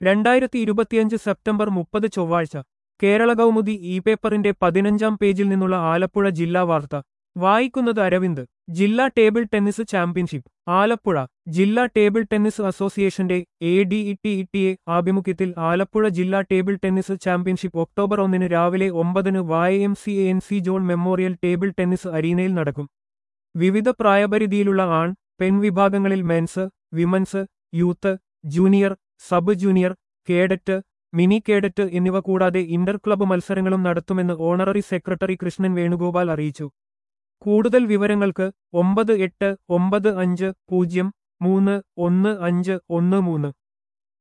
രണ്ടായിരത്തി ഇരുപത്തിയഞ്ച് സെപ്റ്റംബർ മുപ്പത് ചൊവ്വാഴ്ച കേരള കൗമുദി ഇ പേപ്പറിന്റെ പതിനഞ്ചാം പേജിൽ നിന്നുള്ള ആലപ്പുഴ ജില്ലാ വാർത്ത വായിക്കുന്നത് അരവിന്ദ് ജില്ലാ ടേബിൾ ടെന്നീസ് ചാമ്പ്യൻഷിപ്പ് ആലപ്പുഴ ജില്ലാ ടേബിൾ ടെന്നീസ് അസോസിയേഷന്റെ A D E T E T A ആഭിമുഖ്യത്തിൽ ആലപ്പുഴ ജില്ലാ ടേബിൾ ടെന്നീസ് ചാമ്പ്യൻഷിപ്പ് ഒക്ടോബർ ഒന്നിന് രാവിലെ ഒമ്പതിന് Y M C N C John memorial table tennis അരീനയിൽ നടക്കും വിവിധ പ്രായപരിധിയിലുള്ള ആൺ പെൺ വിഭാഗങ്ങളിൽ men's women's youth junior sub junior cadet mini cadet എന്നിവ കൂടാതെ ഇന്റർ ക്ലബ്ബ് മത്സരങ്ങളും നടത്തുമെന്ന് ഓണററി സെക്രട്ടറി കൃഷ്ണൻ വേണുഗോപാൽ അറിയിച്ചു കൂടുതൽ വിവരങ്ങൾക്ക് ഒമ്പത് എട്ട് ഒമ്പത് അഞ്ച് പൂജ്യം മൂന്ന് ഒന്ന് അഞ്ച് ഒന്ന് മൂന്ന്